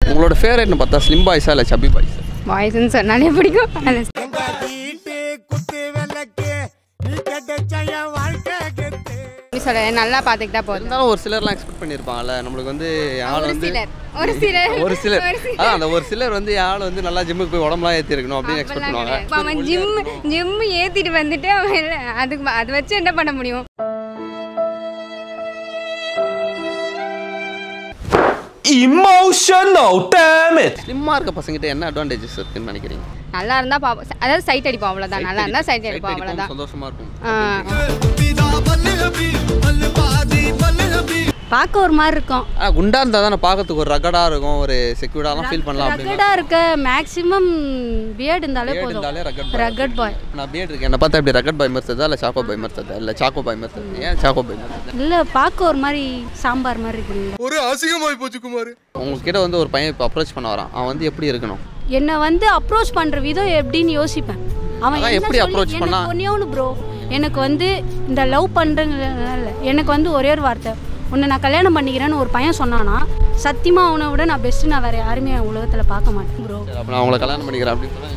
உங்களோட ஃபேவரட்னு பார்த்தா ஸ்லிம் பாய்ஸா இல்லை சப்பி பாய்ஸ் பாய்ஸ்ன்னு சொன்னாலே பிடிக்கும் அது எப்படி சொல்ல நல்லா பார்த்துக்கிட்டா போதும் இருந்தாலும் ஒரு சிலர்லாம் எக்ஸ்பெக்ட் பண்ணியிருப்பாங்கல்ல நம்மளுக்கு வந்து ஆள் ஒரு வந்து சிலர் ஒரு சிலர் ஒரு சிலர் ஒரு சிலர். அதான் அந்த ஒரு சிலர் வந்து ஆள் வந்து நல்லா ஜிம்முக்கு போய் உடம்புலாம் ஏற்றி இருக்கணும் அப்படின்னு எக்ஸ்பெக்ட் அப்பெல்லாம் பண்ணுவாங்க கிடையாது. இப்ப அவன் ஜிம் ஜிம் ஏத்திட்டு வந்துட்டு அவன் இல்ல, அதுக்கு அதை வச்சு என்ன பண்ண முடியும் Emotional, damn it! ஸ்லிம்மாக இருக்க பசங்கிட்ட என்ன அட்வான்டேஜஸ் இருக்குன்னு நினைக்கிறீங்க நல்லா இருந்தா பாப்போம் அதாவது சைட் அடிப்போம் அவ்வளவுதான் நல்லா இருந்தா சைட் Sight அடிப்போம் அடிப்போம், அவ்வளவுதான் சந்தோஷமா இருக்கும் பார்க்க ஒரு மாதிரி இருக்கும் ஆனால் குண்டா இருந்தால் தானே பார்க்கறதுக்கு ஒரு ரகடாக இருக்கும் ஒரு செக்யூர்டாலாம் ஃபீல் பண்ணலாம் அப்படின்னு ரகடாக இருக்க மேக்ஸிமம் பியர்டு இருந்தாலே Beard போதும் இருந்தாலே rugged boy. ரகட் பாய் நான் பியர்ட் இருக்கேன் என்ன பார்த்தா இப்படி ரகட் பாய் மாதிரி இல்லை சாக்கோ பாய் மாதிரி தெரியுதா? இல்லை சாக்கோ பாய் மாதிரி தெரியுது. ஏன் சாக்கோ பாய் மாதிரி தெரியுது? இல்லை பார்க்க ஒரு மாதிரி சாம்பார் மாதிரி இருக்குல்ல உங்ககிட்ட வந்து ஒரு பையன் இப்போ அப்ரோச் பண்ண வரான் அவன் வந்து எப்படி இருக்கணும் என்னை வந்து அப்ரோச் பண்ணுற விதம் எப்படின்னு யோசிப்பேன் அவன் அதான் என்ன எப்படி சொல்லி- approach எனக்கு பண்ணா? ஒண்ணே ஒன்று ப்ரோ எனக்கு வந்து இந்த லவ் பண்ணுறதுனால எனக்கு வந்து ஒரே ஒரு வார்த்தை உன்னை நான் கல்யாணம் பண்ணிக்கிறேன்னு ஒரு பையன் சொன்னானா சத்தியமாக அவனை விட நான் பெஸ்ட்டு நான் வேறு யாருமே என் உலகத்தில் பார்க்க மாட்டேன் ப்ரோ சரி, அப்போ நான் அவங்கள கல்யாணம் பண்ணிக்கிறேன் அப்படின்னு சொன்னா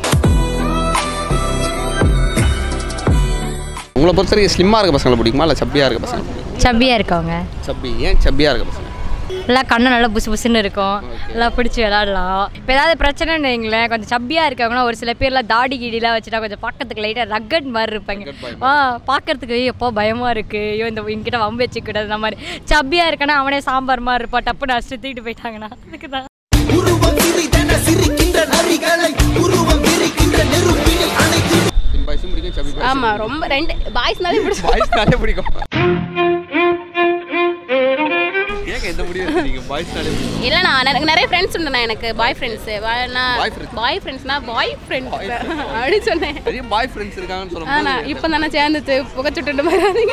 உங்களை பொறுத்த வரைக்கும் ஸ்லிம்மாக இருக்க பசங்களை பிடிக்குமா இல்லை சப்பியாக இருக்க பசங்க பிடிக்குமா? சப்பியாக இருக்கவங்க சப்பி ஏன் சப்பியாக இருக்க பசங்க எல்லாம் கண்ணு நல்லா புசு புசுன்னு இருக்கும் எல்லாம் பிடிச்சி விளாடலாம் இப்போ ஏதாவது பிரச்சனைன்னு வைங்களேன் கொஞ்சம் சப்பியாக இருக்கவங்கன்னா ஒரு சில பேர்லாம் தாடி கீடிலாம் வச்சுட்டா கொஞ்சம் பார்க்கறதுக்கு லைட்டாக ரக்கட் மாதிரி இருப்பாங்க ஆ பார்க்கறதுக்கு எப்போ பயமாக இருக்குது ஐயோ இந்த இங்கிட்ட வம்பு வச்சுக்கூடாது அந்த மாதிரி சப்பியாக இருக்கனா அவனே சாம்பார் மாதிரி இருப்பான் டப்புன்னு அடிச்சு தூக்கிட்டு போயிட்டாங்கண்ணா அதுக்கு தான் ஸ்லிம் பாய்ஸும் பிடிக்கும் சப்பி பாய்ஸும் ஆமா ரொம்ப ரெண்டு பாய்ஸ்னாலே பிடிக்கும் பாய்ஸ்னாலே பிடிக்கும் ஏங்க இந்த முடிவு எடுத்தீங்க பாய்ஸ்னாலே பிடிக்கும் இல்ல நான் எனக்கு நிறைய ஃப்ரெண்ட்ஸ் உண்டு நான் எனக்கு பாய் ஃப்ரெண்ட்ஸ் நான் Boy friends. பாய் ஃப்ரெண்ட்ஸ்னா பாய் ஃப்ரெண்ட்ஸ் அப்படி சொன்னேன் நிறைய பாய் ஃப்ரெண்ட்ஸ் இருக்காங்கன்னு ஆனா சொல்லும்போது இப்போ தானே சேர்ந்துட்டு புகைச்சுட்டு வராதீங்க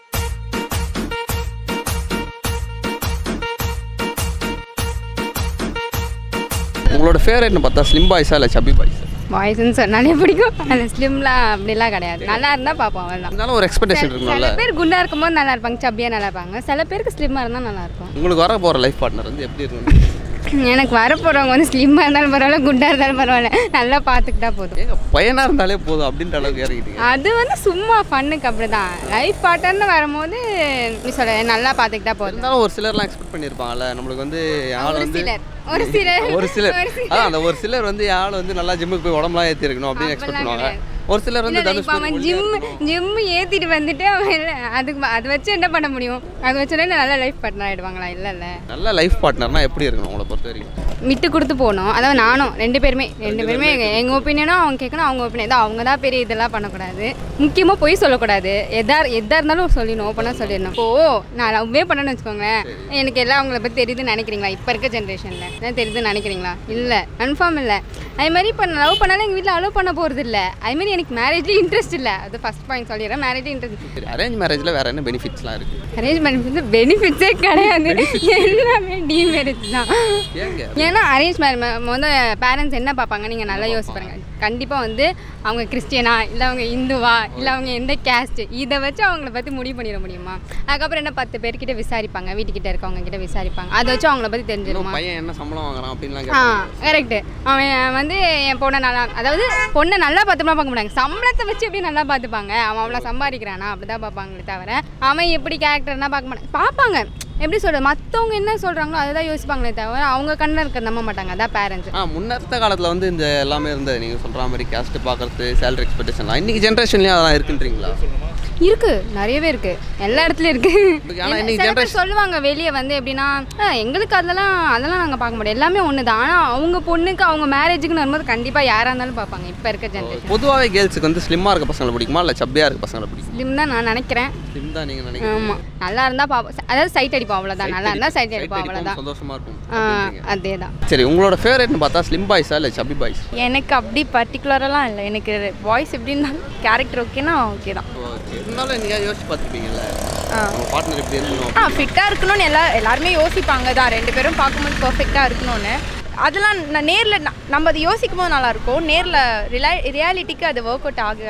உங்களோட ஃபேவரட்னு பார்த்தா ஸ்லிம் பாய்ஸா இல்லை சப்பி பாய்ஸ் பாய்ஸ்ன்னு சொன்னாலே பிடிக்கும் அந்த ஸ்லிம்லாம் அப்படிலாம் கிடையாது நல்லா இருந்தா பார்ப்போம் அவ்வளோதான் இருந்தாலும் ஒரு எக்ஸ்பெக்டேஷன் சில இருக்கணும்ல பேர் குண்டா இருக்கும்போது நல்லா இருப்பாங்க சப்பியா நல்லா இருப்பாங்க சில பேருக்கு ஸ்லிம்மா இருந்தா நல்லா இருக்கும் உங்களுக்கு வர போகிற லைஃப் பார்ட்னர் வந்து எப்படி இருக்கணும் எனக்கு வர போறவங்க வந்து ஸ்லிம்மா இருந்தாலும் பரவாயில்ல குண்டா இருந்தாலும் பரவாயில்ல நல்லா பார்த்துக்கிட்டா போதும் ஏங்க பையனாக இருந்தாலே போதும் அப்படின்ற அளவுக்கு இறங்கிட்டீங்க அது வந்து சும்மா ஃபன்னுக்கு அப்படிதான் லைஃப் பார்ட்னர்னு வரும்போது எப்படி சொல்ல நல்லா பார்த்துக்கிட்டா போதும் இருந்தாலும் ஒரு சிலர்லாம் எக்ஸ்பெக்ட் பண்ணியிருப்பாங்கல்ல நம்மளுக்கு வந்து ஆள் ஒரு வந்து சிலர் ஒரு சிலர் ஒரு சிலர் ஒரு சிலர். அதான் அந்த ஒரு சிலர் வந்து ஆள் வந்து நல்லா ஜிம்முக்கு போய் உடம்புலாம் ஏற்றி இருக்கணும் அப்படின்னு எக்ஸ்பெக்ட் அப்பெல்லாம் பண்ணுவாங்க ஒரு சிலர் வந்து இல்ல, தனுஷ் இப்ப அவன் மாதிரி ஜிம் ஒல்லியா இருக்கணும். ஜிம் ஏத்திட்டு வந்துட்டு அவன் இல்ல, அதுக்கு அதை வச்சு என்ன பண்ண முடியும் அதை வச்சு நல்ல லைஃப் பார்ட்னர் ஆயிடுவாங்களா இல்ல இல்ல நல்ல லைஃப் பார்ட்னர்னா எப்படி இருக்கணும் உங்களை பொறுத்த வரைக்கும் விட்டு கொடுத்து போகணும் அதாவது நானும் ரெண்டு பேருமே ரெண்டு பேருமே எங்க- எங்க ஒப்பீனியனும் அவங்க கேட்கணும் அவங்க ஒப்பீனியன் தான் அவங்க தான் பெரிய இதெல்லாம் பண்ணக்கூடாது முக்கியமாக பொய் சொல்லக்கூடாது எதா எதா இருந்தாலும் சொல்லிடணும் ஓப்பனாக சொல்லிடணும் ஓ நான் லவ்வே பண்ணேன்னு வச்சுக்கோங்களேன் எனக்கு எல்லாம் அவங்கள பற்றி தெரியுதுன்னு நினைக்கிறீங்களா இப்போ இருக்க ஜென்ரேஷனில் என்ன தெரியுதுன்னு நினைக்கிறீங்களா இல்லை கன்ஃபார்ம் இல்லை அது மாதிரி இப்போ நான் லவ் பண்ணாலும் எங்கள் வீட்டில் அலோவ் பண்ண போகிறது இல்லை அது மாதிரி எனக்கு மேரேஜ்லேயும் இன்ட்ரெஸ்ட் இல்லை அது ஃபஸ்ட் பாயிண்ட் சொல்லிடுறேன் மேரேஜ்லேயும் இன்ட்ரெஸ்ட் சரி அரேஞ்ச் மேரேஜில் வேற என்ன பெனிஃபிட்ஸ்லாம் இருக்கு அரேஞ்ச் மேரேஜ் வந்து பெனிஃபிட்ஸே கிடையாது எல்லாமே டிமேரேஜ் தான் ஏங்க ஏன்னா அரேஞ்ச் மேரேஜ் வந்து பேரண்ட்ஸ் என்ன பார்ப்பாங்க நீங்கள் நல்லா யோசிச்சு பாருங்க கண்டிப்பாக வந்து அவங்க கிறிஸ்டியனா இல்லை அவங்க இந்துவா இல்லை அவங்க எந்த கேஸ்ட் இதை வச்சு அவங்கள பற்றி முடிவு பண்ணிட முடியுமா அதுக்கப்புறம் என்ன பத்து பேர்கிட்ட விசாரிப்பாங்க வீட்டுக்கிட்ட இருக்கவங்க கிட்ட விசாரிப்பாங்க அதை வச்சு அவங்கள பற்றி இன்னும் தெரிஞ்சிருமா பையன் என்ன சம்பளம் வாங்குறான் அப்படின்லாம் ஆ கேட்பாங்க கரெக்டு அவன் வந்து என் பொண்ணை நல்லா அதாவது பொண்ணை நல்லா பார்த்துமா பார்க்க மாட்டாங்க சம்பளத்தை வச்சு எப்படி நல்லா பார்த்துப்பாங்க அவன் அவ்வளோ சம்பாதிக்கிறானா அப்படி தான் பார்ப்பாங்களே தவிர அவன் எப்படி கேரக்டர்னா பார்க்க மாட்டாங்க பார்ப்பாங்க எப்படி சொல்கிறது மற்றவங்க என்ன சொல்கிறாங்களோ அதை தான் யோசிப்பாங்களே தவிர அவங்க கண்ணில் இருக்க நம்ப மாட்டாங்க அதான் பேரண்ட்ஸ் ஆ முன்னத்த காலத்தில் வந்து இந்த எல்லாமே இருந்தது நீங்கள் சொல்கிற மாதிரி கேஸ்ட் பார்க்கறது சேலரி எக்ஸ்பெக்டேஷன்லாம் இன்னைக்கு ஜென்ரேஷன்லேயும் அதெல்லாம் இருக்குன்றீங்களா இருக்கு நிறையவே இருக்கு எல்லா இடத்துலயும் இருக்கு ஆனா என்ன- இன்னைக்கு சில பேர் generation- சொல்லுவாங்க வெளியே வந்து எப்படின்னா "ஆ, எங்களுக்கு அதெல்லாம் அதெல்லாம் நாங்கள் பார்க்க முடியாது எல்லாமே ஒன்று தான் ஆனால் அவங்க பொண்ணுக்கு அவங்க மேரேஜுக்குன்னு வரும்போது கண்டிப்பாக யாராக இருந்தாலும் பார்ப்பாங்க இப்போ இருக்க ஜென்ரேஷன் பொதுவாகவே கேர்ள்ஸுக்கு வந்து ஸ்லிம்மாக இருக்க பசங்களை பிடிக்குமா இல்லை சப்பியாக இருக்க பசங்களை பிடிக்கும் ஸ்லிம் தான் நான் நினைக்கிறேன் ஸ்லிம் தான் நீங்கள் நினைக்கிறீங்க ஆமாம் நல்லா இருந்தால் பார்ப்போம் அதாவது சைட் அடிப்போம் அவ்வளோதான் நல்லா இருந்தால் சைட் Sight அடிப்போம் அடிப்போம், அவ்வளோதான் சந்தோஷமா இருக்கும் ஆ அப்படின்றீங்க. அதே தான் சரி உங்களோட ஃபேவரட்னு பார்த்தா ஸ்லிம் பாய்ஸா இல்லை சப்பி பாய்ஸ் எனக்கு அப்படி பர்டிகுலரெல்லாம் இல்லை எனக்கு வாய்ஸ் எப்படி இருந்தாலும் கேரக்டர் ஓகேனா ஓகே தான் ஓகே இருந்தாலும் நீங்கள் யோசிச்சு பார்த்துருப்பீங்கல்ல நம்ம பார்ட்னர் எப்படி இருக்கணும் ஆ ஃபிட்டாக இருக்கணும்னு எல்லா எல்லாருமே யோசிப்பாங்க தான் ரெண்டு பேரும் பார்க்கும்போது பர்ஃபெக்டாக இருக்கணும்னு அதெல்லாம் நான் நேரில் நம்ம அதை யோசிக்கும் போது நல்லாயிருக்கும் நேரில் ரியா ரியாலிட்டிக்கு அது ஒர்க் அவுட் ஆக ஆகாது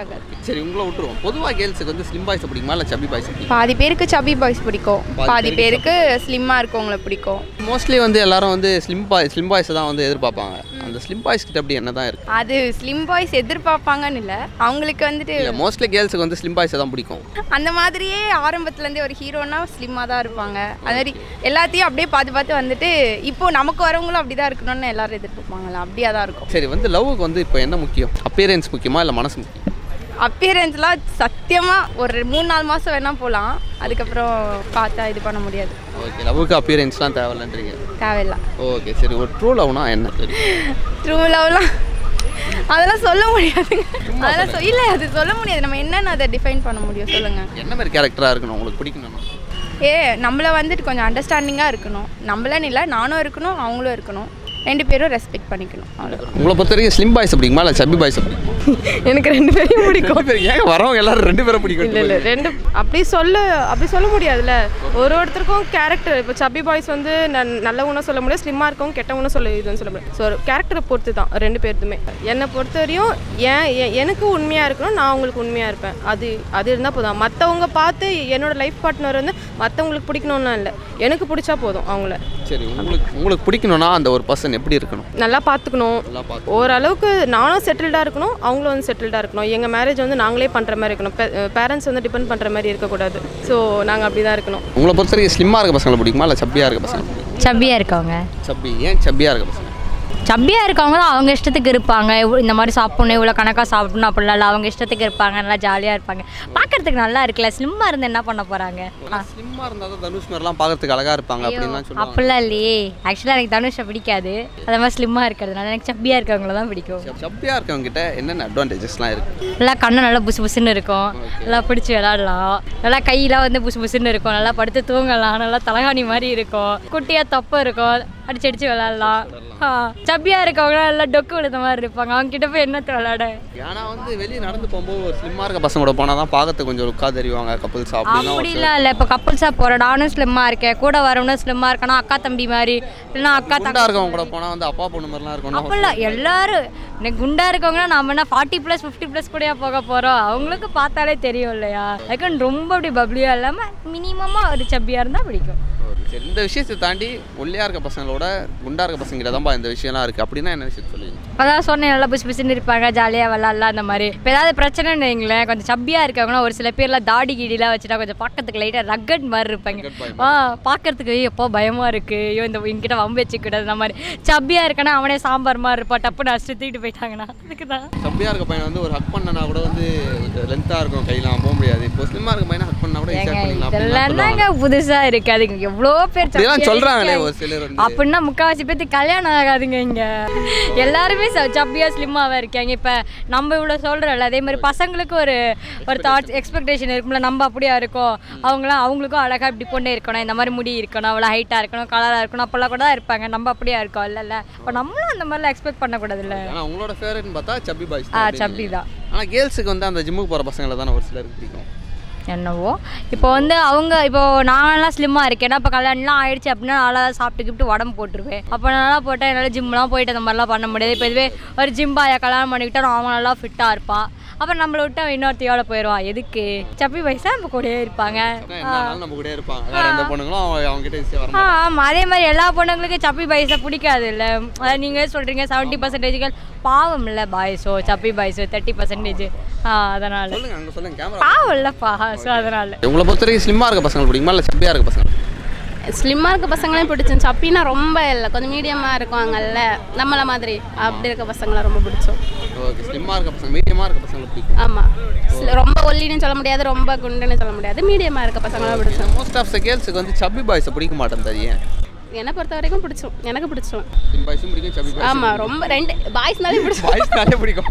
சரி உங்களை விட்டுருவோம் பொதுவாக கேர்ள்ஸுக்கு வந்து ஸ்லிம் பாய்ஸ் பிடிக்குமா இல்லை சப்பி பாய்ஸ் பிடிக்கும் பாதி பேருக்கு சபி பாய்ஸ் பிடிக்கும் பாதி பாதி பேருக்கு பேருக்கு ஸ்லிம்மாக இருக்கவங்கள பிடிக்கும் மோஸ்ட்லி வந்து எல்லாரும் வந்து ஸ்லிம் பாய் ஸ்லிம் பாய்ஸ் தான் வந்து எதிர்பார்ப்பாங்க அந்த ஸ்லிம் பாய்ஸ் கிட்ட அப்படி என்ன தான் இருக்கு அது ஸ்லிம் பாய்ஸ் எதிர்பார்ப்பாங்கன்னு இல்லை அவங்களுக்கு வந்துட்டு இல்லை மோஸ்ட்லி கேர்ள்ஸுக்கு வந்து ஸ்லிம் பாய்ஸை தான் பிடிக்கும் அந்த மாதிரியே ஆரம்பத்துலேருந்தே ஒரு ஹீரோனா ஸ்லிம்மாக தான் இருப்பாங்க அது மாதிரி எல்லாத்தையும் அப்படியே பார்த்து பார்த்து வந்துட்டு இப்போ நமக்கு வரவங்களும் அப்படி தான் இருக்கணும்னு எல்லாரும் எதிர்பார்ப்பாங்களா அப்படியே தான் இருக்கும் சரி வந்து லவ்வுக்கு வந்து இப்போ என்ன முக்கியம் அப்பியரன்ஸ் முக்கியமா இல்லை மனசு முக்கியம் அப்பியரன்ஸ்லாம் சத்தியமாக ஒரு மூணு நாலு மாதம் வேணால் போகலாம் அதுக்கப்புறம் பார்த்தா இது பண்ண முடியாது ஓகே லவ்வுக்கு அப்பியரன்ஸ்லாம் தேவையில்லைன்றீங்க தேவையில்லை ஓகே சரி ஒரு ட்ரூ லவ்னா என்ன சரி ட்ரூ லவ்லாம் அதெல்லாம் சொல்ல முடியாதுங்க அதெல்லாம் சொ- இல்லை அது சொல்ல முடியாது நம்ம என்னென்னு அதை டிஃபைன் பண்ண முடியும் சொல்லுங்கள் என்ன மாதிரி கேரக்டராக இருக்கணும் உங்களுக்கு பிடிக்கணும் ஏ நம்மள வந்துட்டு கொஞ்சம் அண்டர்ஸ்டாண்டிங்காக இருக்கணும் நம்மளன்னு இல்லை நானும் இருக்கணும் அவங்களும் இருக்கணும் ரெண்டு பேரும் ரெஸ்பெக்ட் பண்ணிக்கணும் அவ்வளோதான் உங்களை பொறுத்த வரைக்கும் ஸ்லிம் பாய்ஸ் பிடிக்குமா இல்லை சப்பி பாய்ஸ் பிடிக்குமா எனக்கு ரெண்டு பேரையும் பிடிக்கும் ரெண்டு பேரும் ஏன் வரவங்க எல்லாரும் ரெண்டு பேரும் பிடிக்கும் இல்லை இல்லை ரெண்டு அப்படி சொல்ல அப்படி சொல்ல முடியாதுல்ல ஒரு ஒருத்தருக்கும் கேரக்டர் இப்போ சப்பி பாய்ஸ் வந்து நன்- நல்லவனும் சொல்ல முடியாது ஸ்லிம்மாக இருக்கவும் கெட்டவனும் சொல்ல இதுன்னு சொல்ல முடியாது ஸோ கேரக்டரை பொறுத்து தான் ரெண்டு பேர்த்துமே என்னை பொறுத்த வரையும் ஏன் எ- எனக்கு உண்மையாக இருக்கணும் நான் உங்களுக்கு உண்மையாக இருப்பேன் அது அது இருந்தால் போதும் மற்றவங்க பார்த்து என்னோட லைஃப் பார்ட்னர் வந்து மற்றவங்களுக்கு பிடிக்கணும்னா இல்லை எனக்கு பிடிச்சா போதும் அவங்கள சரி உங்களுக்கு உங்களுக்கு பிடிக்கணும்னா அந்த ஒரு பர்சன் எப்படி இருக்கணும் நல்லா பார்த்துக்கணும் நல்லா பார்த்து ஓரளவுக்கு நானும் செட்டில்டாக இருக்கணும் அவங்களும் வந்து செட்டில்டாக இருக்கணும் எங்கள் மேரேஜ் வந்து நாங்களே பண்ணுற மாதிரி இருக்கணும் பேரண்ட்ஸ் வந்து டிபெண்ட் பண்ணுற மாதிரி இருக்கக்கூடாது ஸோ நாங்கள் அப்படி தான் இருக்கணும் உங்களை பொறுத்த வரைக்கும் ஸ்லிம்மாக இருக்க பசங்களை பிடிக்குமா இல்லை சப்பியாக இருக்க பசங்க பிடிக்குமா? சப்பியாக இருக்கவங்க சப்பி ஏன் சப்பியாக இருக்க பசங்க சப்பியாக இருக்கவங்க தான் அவங்க இஷ்டத்துக்கு இருப்பாங்க இவ்வ- இந்த மாதிரி சாப்பிடணும் இவ்வளோ கணக்காக சாப்பிடணும் அப்படிலாம் இல்லை அவங்க இஷ்டத்துக்கு இருப்பாங்க நல்லா ஜாலியாக இருப்பாங்க பார்க்கறதுக்கு நல்லா இருக்குல்ல ஸ்லிம்மாக இருந்து என்ன பண்ண போகிறாங்க ஸ்லிம்மாக இருந்தால் தான் தனுஷ் மாதிரிலாம் பார்க்கறதுக்கு அழகாக இருப்பாங்க அப்படின்லாம் சொல்லுவாங்க அப்படிலாம் இல்லையே ஆக்சுவலாக எனக்கு தனுஷை பிடிக்காது அதே மாதிரி ஸ்லிம்மாக இருக்கிறதுனால எனக்கு சப்பியாக இருக்கவங்கள தான் பிடிக்கும் சப்பியாக இருக்கவங்க கிட்ட என்னென்ன அட்வான்டேஜஸ்லாம் இருக்குது நல்லா கண்ணு நல்லா புசு புசுன்னு இருக்கும் நல்லா பிடிச்சி விளாடலாம் நல்லா கையெல்லாம் வந்து புசு புசுன்னு இருக்கும் நல்லா படுத்து தூங்கலாம் நல்லா தலகாணி மாதிரி இருக்கும் குட்டியாக தொப்பை இருக்கும் அடிச்சு அடிச்சு விளாட்லாம் சப்பியாக இருக்கவங்க நல்லா டொக்கு விழுந்த மாதிரி இருப்பாங்க அவங்க கிட்ட போய் என்னத்தை விளாட ஏன்னா வந்து வெளியே நடந்து போகும்போது ஒரு ஸ்லிம்மாக இருக்க பசங்க கூட போனால் தான் பார்க்கறதுக்கு கொஞ்சம் லுக்காக தெரிவாங்க கப்பல்ஸ் அப்படின்னா ஒரு சில- அப்படிலாம் இல்லை இப்போ கப்புள்ஸாக போகிற நானும் ஸ்லிம்மாக இருக்கேன் கூட வரவனும் ஸ்லிம்மாக இருக்கணும் அக்கா தம்பி மாதிரி இல்லைன்னா அக்கா குண்டா தம்பி இருக்கவங்க கூட போனால் வந்து அப்பா பொண்ணு மாதிரிலாம் இருக்கணும் அப்பெல்லாம் எல்லாரும் எனக்கு குண்டா இருக்கவங்க நாம என்ன ஃபார்ட்டி ப்ளஸ் ஃபிஃப்டி ப்ளஸ் கூடயா போக போகிறோம் அவங்களுக்கு பார்த்தாலே தெரியும் இல்லையா அதுக்கு ரொம்ப அப்படி பப்ளியாக இல்லாமல் மினிமமாக ஒரு சப்பியாக இருந்தால் பிடிக்கும் சரி இந்த விஷயத்தை தாண்டி ஒல்லியாக இருக்க பசங்களோட குண்டா இருக்க பசங்கிட்ட தான்ப்பா இந்த விஷயம்லாம் இருக்குது அப்படின்னா என்ன விஷயம் சொல்லுவீங்க அதான் சொன்னேன் நல்லா புஸ் புஸ்ன்னு இருப்பாங்க ஜாலியாக விளாட்லாம் அந்த மாதிரி இப்போ ஏதாவது பிரச்சனைன்னு வைங்களேன் கொஞ்சம் சப்பியாக இருக்கவங்கன்னா ஒரு சில பேர்லாம் தாடி கீடிலாம் வச்சுட்டா கொஞ்சம் பார்க்கறதுக்கு லைட்டாக ரக்கட் மாதிரி இருப்பாங்க ஆ பார்க்கறதுக்கு எப்போ பயமாக இருக்குது ஐயோ இந்த இங்கிட்ட வம்பு வச்சுக்கூடாது அந்த மாதிரி சப்பியாக இருக்கனா அவனே சாம்பார் மாதிரி இருப்பான் டப்புன்னு அடிச்சு தூக்கிட்டு போயிட்டாங்கன்னா அதுக்கு தான் சப்பியாக இருக்க பையன் வந்து ஒரு ஹக் பண்ணனா கூட வந்து லென்த்தாக இருக்கும் கையெல்லாம் போக முடியாது இப்போ ஸ்லிம்மாக இருக்க பையனை ஹக் பண்ணா கூட ஈஸியாக பண்ணிக்கலாம் அப்படின்லாம் இதெல்லாம் சொல்லுவாங்க. தாங்க புதுசா இருக்கு அதுக்கு எவ்வளோ பேர் இப்படிலாம் சப்பியா சொல்றாங்களே இருக்காங்க. ஒரு சிலர் வந்து. அப்படின்னா முக்காவாசி பேத்துக்கு கல்யாணம் ஆகாதுங்க இங்க எல்லாருமே ச- சப்பியா ஸ்லிம்மாவே இருக்காங்க இப்ப நம்ம இவ்வளவு சொல்றோம்ல அதே மாதிரி பசங்களுக்கு ஒரு ஒரு தாட்ஸ் எக்ஸ்பெக்டேஷன் இருக்கும்ல நம்ம அப்படியா இருக்கோம் அவங்களாம் அவங்களுக்கும் அழகா இப்படி பொண்ணு இருக்கணும் இந்த மாதிரி முடி இருக்கணும் அவ்வளோ ஹைட்டா இருக்கணும் கலரா இருக்கணும் அப்பெல்லாம் கூட தான் இருப்பாங்க நம்ம அப்படியா இருக்கோம் இல்லைல்ல இப்போ நம்மளும் அந்த மாதிரிலாம் எக்ஸ்பெக்ட் பண்ணக்கூடாதுல்ல ஆனா உங்களோட ஃபேவரட்னு பார்த்தா சப்பி பாய்ஸ் ஆ சப்பி தான் ஆனால் கேர்ள்ஸுக்கு வந்து அந்த ஜிம்முக்கு போகிற பசங்களை தானே ஒரு சிலருக்கு பிடிக்கும் என்னவோ இப்போ வந்து அவங்க இப்போ நான்லாம் ஸ்லிம்மாக இருக்கேன் ஏன்னா இப்போ கல்யாணம்லாம் ஆயிடுச்சு அப்படின்னா நல்லா சாப்பிட்டு கிப்ட்டு உடம்பு போட்டுருவேன் அப்போ நல்லா போட்டால் என்னால் ஜிம்லாம் போயிட்டு அந்த மாதிரிலாம் பண்ண முடியாது இப்போ இதுவே ஒரு ஜிம் பாயை கல்யாணம் பண்ணிக்கிட்டா அவன் நல்லா ஃபிட்டாக இருப்பான் அப்புறம் நம்மளை விட்டு அவன் இன்னொருத்தையோட போயிடுவான் எதுக்கு சப்பி பைசா நம்ம கூடயே இருப்பாங்க ஆனா என்ன ஆனாலும் நம்ம கூட இருப்பாங்க வேற எந்த பொண்ணுங்களும் அவங்க அவங்க கிட்ட ஈஸியாக வர ஆ ஆமாம் அதே மாதிரி எல்லா பொண்ணுங்களுக்கும் சப்பி பாய்ஸை பிடிக்காது இல்லை அதாவது நீங்கள் சொல்கிறீங்க செவன்ட்டி பர்சன்டேஜ்கள் பாவம் இல்லை பாய்ஸோ சப்பி பாய்ஸோ தேர்ட்டி பர்சன்டேஜ் அதனால் சொல்லுங்க அங்கே சொல்லுங்க கேமரா பாவம் இல்லைப்பா ஸோ அதனால் உங்களை பொறுத்த வரைக்கும் ஸ்லிம்மாக இருக்க பசங்க பிடிக்குமா இல்லை சப்பியாக இருக்க பசங்க ஸ்லிம்மாக இருக்க பசங்களையும் பிடிச்சோம் சப்பினா ரொம்ப இல்லை கொஞ்சம் மீடியமாக இருக்குவாங்கல்ல நம்மள மாதிரி அப்படி இருக்க பசங்களை ரொம்ப பிடிச்சோம் ஓகே ஸ்லிம்மாக இருக்க பசங்க மீடியமாக இருக்க பசங்களை பிடிக்கும் ஆமாம் ரொம்ப ஒல்லின்னு சொல்ல முடியாது ரொம்ப குண்டுன்னு சொல்ல முடியாது மீடியமாக இருக்க பசங்களை பிடிச்சோம் மோஸ்ட் ஆஃப் த கேர்ள்ஸுக்கு வந்து சப்பி பாய்ஸை பிடிக்க மாட்டேன் ஏன் என்னை பொறுத்த வரைக்கும் பிடிச்சோம் எனக்கு பிடிச்சோம் ஸ்லிம் பாய்ஸும் பிடிக்கும் சப்பி பாய்ஸ் ஆமாம் ரொம்ப ரெண்டு பாய்ஸ்னாலே பிடிச்சோம் பாய்ஸ்னாலே பிடிக்கும்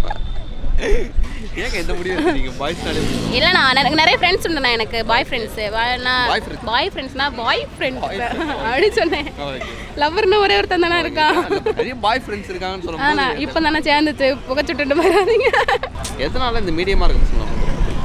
ஏங்க எந்த முடிவு எடுத்தீங்க பாய்ஸ்னாலே பிடிக்கும் இல்லை நான் எனக்கு நிறைய ஃப்ரெண்ட்ஸ் உண்டுண்ணா எனக்கு boy friends Boy friends? Boy ஃப்ரெண்ட்ஸ்னா பாய் ஃப்ரெண்ட்ஸ் அப்படி சொன்னேன் ஓகே லவ்வர்னு ஒரே ஒருத்தன் தானே இருக்கான் நிறைய பாய் ஃப்ரெண்ட்ஸ் இருக்காங்கன்னு ஆனா சொல்லும்போது இப்போ தானே சேர்ந்துச்சு புகைச்சுட்டு போயிடாதீங்க எதனால இந்த மீடியமாக இருக்க பசங்க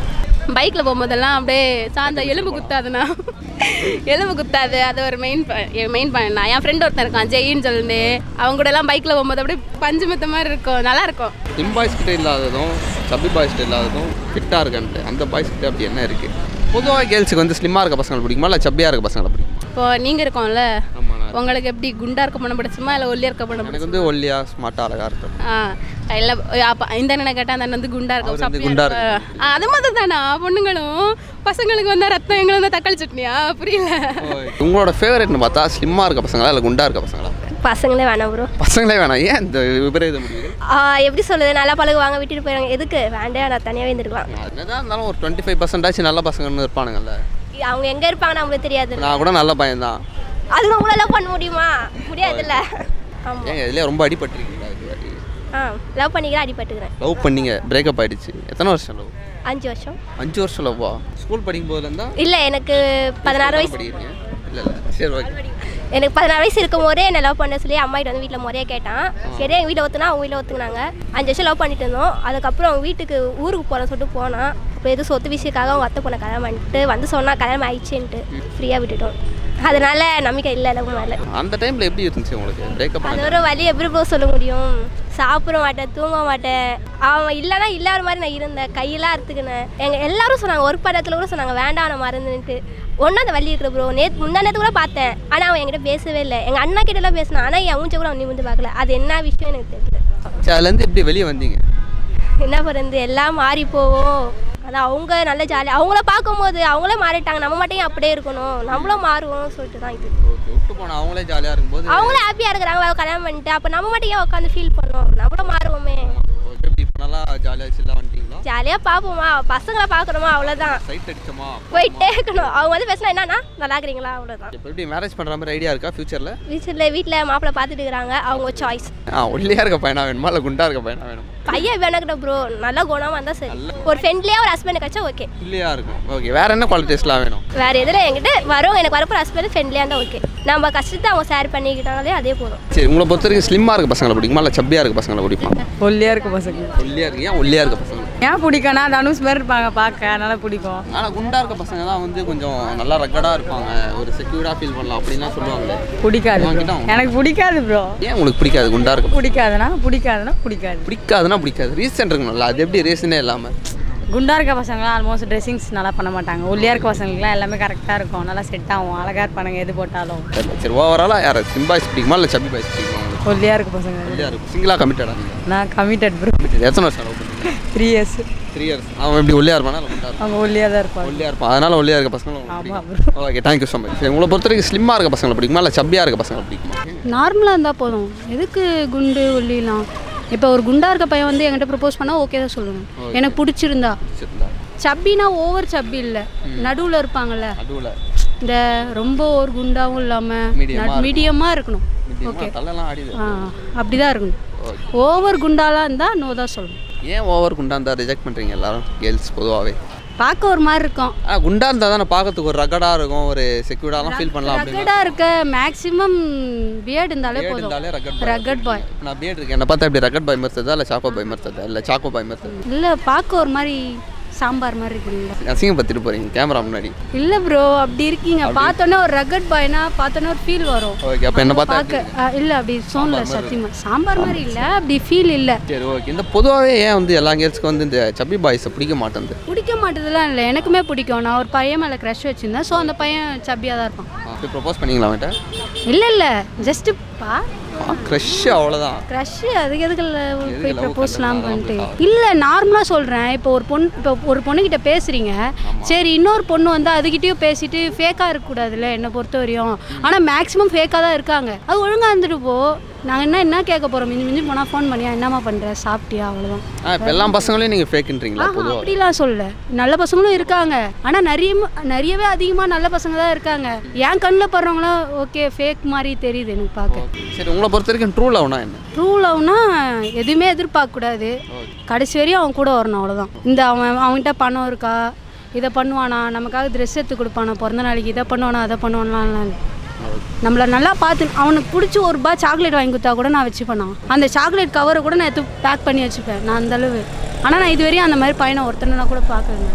பைக்கில் போகும்போதெல்லாம் அப்படியே சாந்த எலும்பு குத்தாதுண்ணா எலும்பு குத்தாது அது ஒரு மெயின் மெயின் பாயிண்ட் தான் என் ஃப்ரெண்ட் ஒருத்தன் இருக்கான் ஜெயின்னு சொல்லிட்டு அவங்க கூட எல்லாம் பைக்கில் போகும்போது அப்படியே பஞ்சு மெத்த மாதிரி இருக்கும் நல்லா இருக்கும் ஸ்லிம் பாய்ஸ் கிட்ட இல்லாததும் சப்பி பாய்ஸ் கிட்ட இல்லாததும் ஃபிட்டாக இருக்கன்ட்டு அந்த பாய்ஸ் கிட்ட அப்படி என்ன இருக்குது பொதுவாக கேர்ள்ஸுக்கு வந்து ஸ்லிம்மாக இருக்க பசங்களை பிடிக்குமா இல்லை சப்பியாக இருக்க பசங்களை பிடிக்குமா இப்போ நீங்கள் இருக்கோம்ல ஆமாம் நான் உங்களுக்கு எப்படி குண்டா இருக்க பண்ண பிடிச்சுமா இல்லை ஒல்லியா இருக்க பண்ண எனக்கு வந்து ஒல்லியாக ஸ்மார்ட்டாக அழகாக இருக்கும் ஆ இல்லை அப்போ இந்த அண்ணனை கேட்டால் அந்த அண்ணன் வந்து குண்டா அவர் இருக்கும் வந்து சப்பியா குண்டா இருக்கும். ஆ, அது மாதிரி தானா பொண்ணுங்களும் பசங்களுக்கு வந்தா ரத்தம் எங்களுக்கு வந்தா தக்காளி சட்னியா புரியல உங்களோட ஃபேவரட்னு பார்த்தா ஸ்லிம்மாக இருக்க பசங்களா இல்லை குண்டா இருக்க பசங்களா பசங்களே வேணாம் ப்ரோ பசங்களே வேணாம் ஏன் இந்த விபரீத முடிவு எப்படி சொல்லுது நல்லா பழகுவாங்க விட்டுட்டு போயிடுவாங்க எதுக்கு வேண்டாம் நான் தனியாகவே இருந்துருக்கலாம் என்னதான் இருந்தாலும் ஒரு டுவெண்ட்டி ஃபைவ் பர்சன்டாச்சும் நல்ல பசங்கன்னு இருப்பானுங்கல்ல அவங்க எங்கே இருப்பாங்க நம்மளுக்கு தெரியாது நான் கூட நல்ல பையன் தான் அது உங்களெல்லாம் பண்ண முடியுமா முடியாதுல்ல ஆமாம் ஏங்க இதுலேயே ரொம்ப அடிபட்டிருக்கீங்களா இது வாட்டி ஆ லவ் பண்ணிக்கிறேன் அடிபட்டுக்கிறேன் லவ் பண்ணீங்க பிரேக்கப் ஆயிடுச்சு எத்தனை வருஷம் லவ் அஞ்சு வருஷம் அஞ்சு வருஷம் லவ்வா ஸ்கூல் படிக்கும் போதுல இருந்தா இல்லை எனக்கு பதினாறு வயசு படிக்கிறீங்க இல்லை இல்லை சரி ஓகே எனக்கு பதினாறு வயசு இருக்கும் போதே என்ன லவ் பண்ண சொல்லி அம்மா கிட்ட வந்து வீட்டில் முறையாக கேட்டான் சரி எங்கள் வீட்டில் ஒத்துனா அவங்க வீட்டில் ஒத்துக்குனாங்க அஞ்சு வருஷம் லவ் பண்ணிட்டு இருந்தோம் அதுக்கப்புறம் அவங்க வீட்டுக்கு ஊருக்கு போகிறேன் சொல்லிட்டு போனான் அப்புறம் எதுவும் சொத்து விஷயக்காக அவங்க அத்தை பொண்ணை கல்யாணம் பண்ணிட்டு வந்து சொன்னா கல்யாணம் ஆயிடுச்சுன்ட்டு ஃப்ரீயாக விட்டுட்டோம் அதனால நம்பிக்கை இல்லை லவ் மேலே அந்த டைமில் எப்படி இருந்துச்சு உங்களுக்கு பிரேக்கப் அது ஒரு வழி எப்படி ப்ரோ சொல்ல முடியும் சாப்பிட மாட்டேன் தூங்க மாட்டேன் அவன் இல்லைன்னா இல்லாத மாதிரி நான் இருந்தேன் கையெல்லாம் அறுத்துக்கினேன் எங்கள் எல்லாரும் சொன்னாங்க ஒரு படத்தில் கூட சொன்னாங்க வேண்டாம் நான் மறந்துன்ட்டு ஒன்றும் அந்த வழி இருக்கிற ப்ரோ நேற்று முந்தா நேற்று கூட பார்த்தேன் ஆனால் அவன் என்கிட்ட பேசவே இல்லை எங்கள் அண்ணா கிட்ட எல்லாம் பேசினான் ஆனால் என் மூஞ்ச கூட அவன் நிமிந்து பார்க்கல அது என்ன விஷயம் எனக்கு தெரியல சரி அதுலேருந்து எப்படி வெளியே வந்தீங்க என்ன பண்ணுறது எல்லாம் மாறி போவோம் அதான் அவங்க நல்ல ஜாலி அவங்கள பார்க்கும்போது அவங்களே மாறிட்டாங்க நம்ம மட்டும் ஏன் அப்படியே இருக்கணும் நம்மளும் மாறுவோம் சொல்லிட்டு தான் இது ஓகே விட்டு போன அவங்களே ஜாலியாக இருக்கும்போது அவங்களும் ஹாப்பியாக இருக்கிறாங்க அவ கல்யாணம் பண்ணிட்டு அப்போ நம்ம மட்டும் ஏன் உட்காந்து ஃபீல் பண்ணோம் நம்மளும் மாறுவோமே ஓகே எப்படி இப்போ நல்லா ஜாலியாக சில்லாக வந்துட்டீங்களா ஜாலியாக பார்ப்போமா பசங்களை பார்க்கணுமா அவ்வளோதான் சைட் அடிச்சோமா போயிட்டே இருக்கணும் அவங்க வந்து பேசினா என்னன்னா நல்லா இருக்கிறீங்களா அவ்வளோதான் இப்போ எப்படி மேரேஜ் பண்ணுற மாதிரி ஐடியா இருக்கா ஃபியூச்சரில் வீட்டில் வீட்டில் மாப்பிள்ளை பார்த்துட்டு இருக்கிறாங்க அவங்க சாய்ஸ் ஆ ஒல்லியாக இருக்க பையனா வேணுமா இல்லை குண்டா இருக்க பையனா வேணும் பையன் வேணக்கிட்ட ப்ரோ நல்ல குணமாக இருந்தால் சரி ஒரு ஃப்ரெண்ட்லியாக ஒரு ஹஸ்பண்ட் கிடச்சா ஓகே இல்லையா இருக்கும் ஓகே வேற என்ன குவாலிட்டிஸ்லாம் வேணும் வேற எதில் என்கிட்ட வரும் எனக்கு வரப்போ ஹஸ்பண்ட் ஃப்ரெண்ட்லியாக இருந்தால் ஓகே நம்ம கஷ்டத்தை அவங்க ஷேர் பண்ணிக்கிட்டாங்களே அதே போதும் சரி உங்களை பொறுத்த வரைக்கும் ஸ்லிம்மாக இருக்க பசங்களை பிடிக்குமா இல்லை சப்பியாக இருக்க பசங்களை பிடிக்குமா ஒல்லியாக இருக்க பசங்க ஒல்லியாக இருக்கு ஏன் ஒல்லியாக இருக்க பசங்க ஏன் பிடிக்கும்னா தனுஷ் மாதிரி இருப்பாங்க பார்க்க அதனால பிடிக்கும் ஆனால் குண்டா இருக்க பசங்க தான் வந்து கொஞ்சம் நல்லா ரக்கடாக இருப்பாங்க ஒரு செக்யூர்டாக ஃபீல் பண்ணலாம் அப்படின்லாம் சொல்லுவாங்க பிடிக்காது bro. உங்ககிட்ட அவங்க- எனக்கு பிடிக்காது ப்ரோ ஏன் உங்களுக்கு பிடிக்காது குண்டா இருக்க பிடிக்காதுன்னா பிடிக்காதுன்னா பிடிக்காது பிடிக்காதுன்னா பிடிக்காது ரீசன் இருக்கணும்ல அது எப்படி ரீசனே இல்லாமல் குண்டா இருக்க பசங்களாம் ஆல்மோஸ்ட் ட்ரெஸ்ஸிங்ஸ் நல்லா பண்ண மாட்டாங்க ஒல்லியாக இருக்க பசங்களுக்குலாம் எல்லாமே கரெக்டாக இருக்கும் நல்லா செட் ஆகும் அழகாக இருப்பானுங்க எது போட்டாலும் சரி சரி ஓவராலாக யாரை சிம் பாய்ஸ் பிடிக்குமா இல்லை சப்பி பாய்ஸ் பிடிக்குமா உங்களுக்கு ஒல்லியாக இருக்க பசங்க ஒல்லியாக இருக்கும் சிங்கிளாக கமிட்டடா நான் கமிட்டட் ப்ரோ எத்தனை வருஷம் லவ் பண்ணுறீங்க த்ரீ இயர்ஸ் த்ரீ இயர்ஸ் அவன் எப்படி ஒல்லியாக இருப்பானா இல்லை குண்டா இருப்பானா? அவங்க ஒல்லியாக தான் இருப்பாங்க ஒல்லியாக இருப்பான் அதனால ஒல்லியாக இருக்க பசங்களும் ஆமா ஓகே தேங்க்யூ ஸோ மச் சரி உங்களை பொறுத்த வரைக்கும் ஸ்லிம்மாக இருக்க பசங்களை பிடிக்குமா இல்லை சப்பியாக இருக்க பசங்களை பிடிக்குமா நார்மலாக இருந்தால் போதும் எதுக்கு குண்டு ஒல்லிலாம் இப்போ ஒரு குண்டா இருக்க பையன் வந்து என்கிட்ட ப்ரப்போஸ் பண்ணால் ஓகே தான் சொல்லுவேன் எனக்கு பிடிச்சிருந்தா சரிங்களா சப்பினா ஓவர் சப்பி இல்லை நடுவில் இருப்பாங்கல்ல நடுவில் இந்த ரொம்ப ஒரு குண்டாவும் இல்லாமல் மீடியமாக மீடியமாக இருக்கணும் ஓகே தலையெல்லாம் ஆடிது ஆ அப்படி தான் இருக்கணும் ஓவர் குண்டாலாம் இருந்தால் நோ தான் சொல்லணும் ஏன் ஓவர் குண்டா இருந்தால் ரிஜெக்ட் பண்ணுறீங்க எல்லாரும் கேர்ள்ஸ் பொதுவாகவே பார்க்க ஒரு மாதிரி இருக்கும் ஆ குண்டா இருந்தால் தானே பார்க்கறதுக்கு ஒரு ரகடாக இருக்கும் ஒரு செக்யூர்டாலாம் ஃபீல் பண்ணலாம் அப்படின்னு ரகடாக இருக்க மேக்ஸிமம் பியர்டு இருந்தாலே Beard போதும் இருந்தாலே ரகட் ரகட் பாய் நான் பியர்ட் இருக்கேன் என்னை பார்த்தா இப்படி ரகட் பாய் மாதிரி இல்லை சாக்கோ பாய் மாதிரி இல்லை சாக்கோ பாய் மாதிரி இல்லை பார்க்க ஒரு மாதிரி சாம்பார் மாதிரி இருக்குங்களா அசிங்கம் பத்திட்டு போகிறீங்க கேமரா முன்னாடி இல்லை ப்ரோ அப்படி இருக்கீங்க பார்த்தோன்னே ஒரு ரகட் பாய்னா பார்த்தோன்னே ஒரு ஃபீல் வரும் ஓகே அப்போ என்ன பார்த்தா பார்க்க இல்லை அப்படி சோன்ல சத்தியமா சாம்பார் மாதிரி இல்லை அப்படி ஃபீல் இல்லை சரி ஓகே இந்த பொதுவாகவே ஏன் வந்து எல்லா கேர்ள்ஸ்க்கு வந்து இந்த சப்பி பாய்ஸை பிடிக்க மாட்டேங்குது பிடிக்க மாட்டேதுலாம் இல்லை எனக்குமே பிடிக்கும் நான் ஒரு பையன் மேலே க்ரஷ் வச்சுருந்தேன் ஸோ அந்த பையன் சப்பியாக தான் இருப்பான் அப்படி ப்ரொப்போஸ் பண்ணீங்களா அவன்கிட்ட இல்லை இல்லை ஜஸ்ட்டு பா க்ரஷ் அவ்வளோதான் க்ரஷ் அதுக்கு எதுக்கு போய் love ப்ரப்போஸ்லாம் பண்றது பண்ணிட்டு அதெல்லாம் இல்லை நார்மலாக சொல்கிறேன் இப்போ ஒரு பொண்ணு இப்போ ஒரு பொண்ணுக்கிட்ட பேசுகிறீங்க சரி இன்னொரு பொண்ணு வந்து அதுக்கிட்டேயும் பேசிட்டு ஃபேக்காக இருக்கக்கூடாதுல்ல என்னை பொறுத்த வரையும் ஆனால் மேக்ஸிமம் ஃபேக்காக தான் இருக்காங்க அது ஒழுங்காக இருந்துட்டு போ நாங்கள் என்ன என்ன கேட்க போகிறோம் மிஞ்சி மிஞ்சி போனால் ஃபோன் பண்ணியா என்னம்மா பண்ணுற சாப்பிட்டியா அவ்வளோதான் ஆ இப்போ எல்லா பசங்களையும் நீங்கள் ஃபேக்குன்றீங்களா ஆஹா, பொதுவாக அப்படிலாம் சொல்ல நல்ல பசங்களும் இருக்காங்க ஆனால் நிறைய நிறையவே அதிகமாக நல்ல பசங்க தான் இருக்காங்க என் கண்ணில் படுறவங்களாம் ஓகே ஃபேக் மாதிரி தெரியுது எனக்கு பார்க்க சரி உங்களை பொறுத்த வரைக்கும் ட்ரூ லவ்னா என்ன ட்ரூ லவ்னா எதுவுமே எதிர்பார்க்கக்கூடாது கடைசி வரையும் அவன் கூட வரணும் அவ்வளோதான் இந்த அவன் அவன்கிட்ட பணம் இருக்கா இதை பண்ணுவானா நமக்காக ட்ரெஸ் எடுத்து கொடுப்பானா பிறந்த நாளைக்கு இதை பண்ணுவானா அதை பண்ணுவானாலாம் இல்லை நம்மளை நல்லா பார்த்து அவனுக்கு பிடிச்சி ஒரு ரூபா சாக்லேட் வாங்கி கொடுத்தா கூட நான் வச்சுப்பேன் நான் அந்த சாக்லேட் கவரை கூட நான் எடுத்து பேக் பண்ணி வச்சுப்பேன் நான் அந்த அளவு ஆனால் நான் இது வரையும் அந்த மாதிரி பையனை ஒருத்தனை நான் கூட பார்க்கல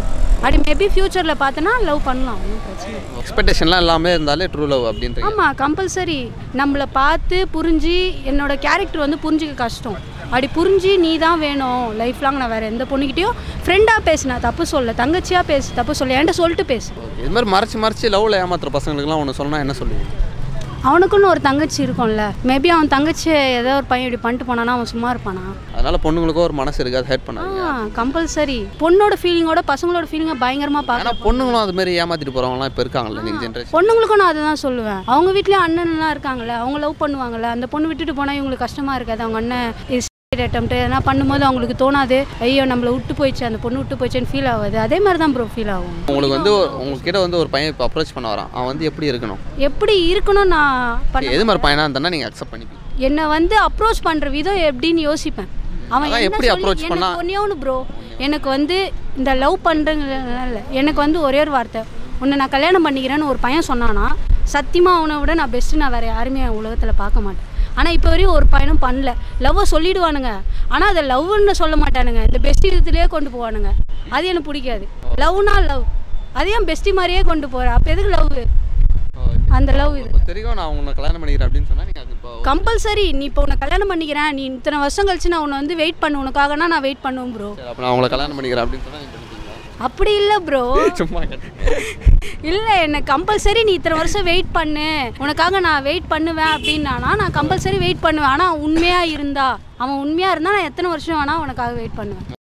அப்படி மேபி ஃப்யூச்சரில் பார்த்தோன்னா லவ் பண்ணலாம் ஒன்றும் பிரச்சனை இல்லை எக்ஸ்பெக்டேஷன்லாம் எல்லாமே இருந்தாலே ட்ரூ லவ் அப்படின்றீங்க ஆமாம் கம்பல்சரி நம்மளை பார்த்து புரிஞ்சு என்னோட கேரக்டர் வந்து புரிஞ்சிக்க கஷ்டம் அப்படி புரிஞ்சு நீ தான் வேணும் லைஃப் லாங் நான் வேறு எந்த பொண்ணுக்கிட்டேயும் ஃப்ரெண்டாக பேசினா தப்பு சொல்ல தங்கச்சியாக பேசு தப்பு சொல்ல என்கிட்ட சொல்லிட்டு பேசு இது மாதிரி மறைச்சு மறைச்சு லவ்வில் ஏமாத்துற பசங்களுக்குலாம் ஒன்று சொன்னா என்ன சொல்லுவீங்க அவனுக்குன்னு ஒரு தங்கச்சி இருக்கும்ல மேபி அவன் தங்கச்சியை ஏதோ ஒரு பையன் இப்படி பண்ணிட்டு போனானா அவன் சும்மா இருப்பானா அதனால பொண்ணுங்களுக்கும் ஒரு மனசு இருக்கு அதை ஹேட் பண்ணாங்க ஆ கம்பல்சரி பொண்ணோட ஃபீலிங்கோட பசங்களோட ஃபீலிங்கை பயங்கரமாக பார்க்க ஆனால் பொண்ணுங்களும் அது மாதிரி ஏமாத்திட்டு போகிறவங்களாம் இப்போ இருக்காங்கல்ல இன்னைக்கு ஜென்ரேஷன் பொண்ணுங்களுக்கும் நான் அதை தான் சொல்லுவேன் அவங்க வீட்லேயும் அண்ணன்லாம் இருக்காங்கல்ல அவங்க லவ் பண்ணுவாங்கல்ல அந்த பொண்ணு விட்டுட்டு போனால் இவங்களுக்கு கஷ்டமாக இருக்காது அவங்க அண்ணன் அட்டம் எதனா பண்ணும்போது அவங்களுக்கு தோணாது ஐயோ நம்மளை விட்டு போயிடுச்சு அந்த பொண்ணு விட்டு போயிடுச்சுன்னு ஃபீல் ஆகாது அதே மாதிரி தான் ப்ரோ ஃபீல் ஆகும் உங்களுக்கு வந்து உங்ககிட்ட வந்து ஒரு பையன் இப்போ அப்ரோச் பண்ண வரான் அவன் வந்து எப்படி இருக்கணும் எப்படி இருக்கணும் நான் பண்ண எது மாதிரி பையனாக இருந்தா நீங்கள் அக்செப்ட் பண்ணிப்பீங்க என்னை வந்து அப்ரோச் பண்ணுற விதம் எப்படின்னு யோசிப்பேன் அவன் அதான் என்ன எப்படி சொல்லி- approach எனக்கு பண்ணா? ஒண்ணே ஒன்று ப்ரோ எனக்கு வந்து இந்த லவ் பண்ணுறதுனால இல்லை எனக்கு வந்து ஒரே ஒரு வார்த்தை உன்னை நான் கல்யாணம் பண்ணிக்கிறேன்னு ஒரு பையன் சொன்னானா சத்தியமாக அவனை விட நான் பெஸ்ட்டு நான் வேறு யாருமே என் உலகத்தில் பார்க்க மாட்டேன் ஆனால் இப்போ வரையும் ஒரு பையனும் பண்ணல லவ்வை சொல்லிடுவானுங்க ஆனால் அதை லவ்னு சொல்ல மாட்டானுங்க இந்த பெஸ்ட் இதுலேயே கொண்டு போவானுங்க அது எனக்கு பிடிக்காது லவ்னா லவ் அதையும் பெஸ்டி மாதிரியே கொண்டு போகிறேன் அப்போ எதுக்கு லவ் அந்த லவ் இது இப்போ தெரியும் நான் உன்னை கல்யாணம் பண்ணிக்கிறேன் அப்படின்னு சொன்னா நீங்கள் அது இப்போ கம்பல்சரி நீ இப்போ உன்னை கல்யாணம் பண்ணிக்கிறேன் நீ இத்தனை வருஷம் கழிச்சு நான் உன்னை வந்து வெயிட் பண்ணு உனக்காகனா நான் வெயிட் பண்ணுவேன் ப்ரோ சரி, அப்போ நான் உங்களை கல்யாணம் பண்ணிக்கிறேன் அப்படின்னு சொன்னா நீங்கள் பண்ணிப்பீங்களா அப்படி இல்லை ப்ரோ சும்மா கேட்டேன் இல்லை என்ன கம்பல்சரி நீ இத்தனை வருஷம் வெயிட் பண்ணு உனக்காக நான் வெயிட் பண்ணுவேன் அப்படின்னானா நான் கம்பல்சரி வெயிட் பண்ணுவேன் ஆனால் உண்மையாக இருந்தா அவன் உண்மையாக இருந்தால் நான் எத்தனை வருஷம் வேணால் உனக்காக வெயிட் பண்ணுவேன்